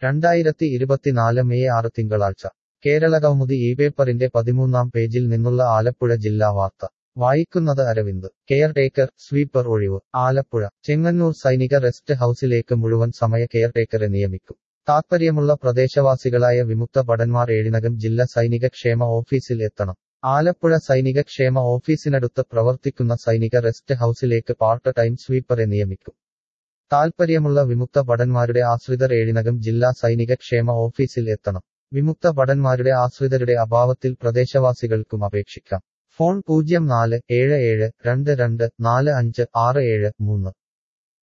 രണ്ടായിരത്തി ഇരുപത്തിനാല് മെയ് ആറ് തിങ്കളാഴ്ച കേരളകൗമുദി ഈ പേപ്പറിന്റെ പതിമൂന്നാം പേജിൽ നിന്നുള്ള ആലപ്പുഴ ജില്ലാ വാർത്ത വായിക്കുന്നത് അരവിന്ദ് കെയർടേക്കർ സ്വീപ്പർ ഒഴിവ് ആലപ്പുഴ ചെങ്ങന്നൂർ സൈനിക റെസ്റ്റ് ഹൌസിലേക്ക് മുഴുവൻ സമയ കെയർടേക്കറെ നിയമിക്കും താത്പര്യമുള്ള പ്രദേശവാസികളായ വിമുക്ത ഭടന്മാർ ഏഴിനകം ജില്ലാ സൈനിക ക്ഷേമ ഓഫീസിൽ എത്തണം ആലപ്പുഴ സൈനിക ക്ഷേമ ഓഫീസിനടുത്ത് പ്രവർത്തിക്കുന്ന സൈനിക റെസ്റ്റ് ഹൌസിലേക്ക് പാർട്ട് ടൈം സ്വീപ്പറെ നിയമിക്കും താൽപ്പര്യമുള്ള വിമുക്ത ഭടന്മാരുടെ ആശ്രിതർ ഏഴിനകം ജില്ലാ സൈനിക ക്ഷേമ ഓഫീസിൽ എത്തണം വിമുക്ത ഭടന്മാരുടെ ആശ്രിതരുടെ അഭാവത്തിൽ പ്രദേശവാസികൾക്കും അപേക്ഷിക്കാം ഫോൺ പൂജ്യം നാല് ഏഴ് ഏഴ് രണ്ട് രണ്ട് നാല് അഞ്ച് ആറ് ഏഴ് മൂന്ന്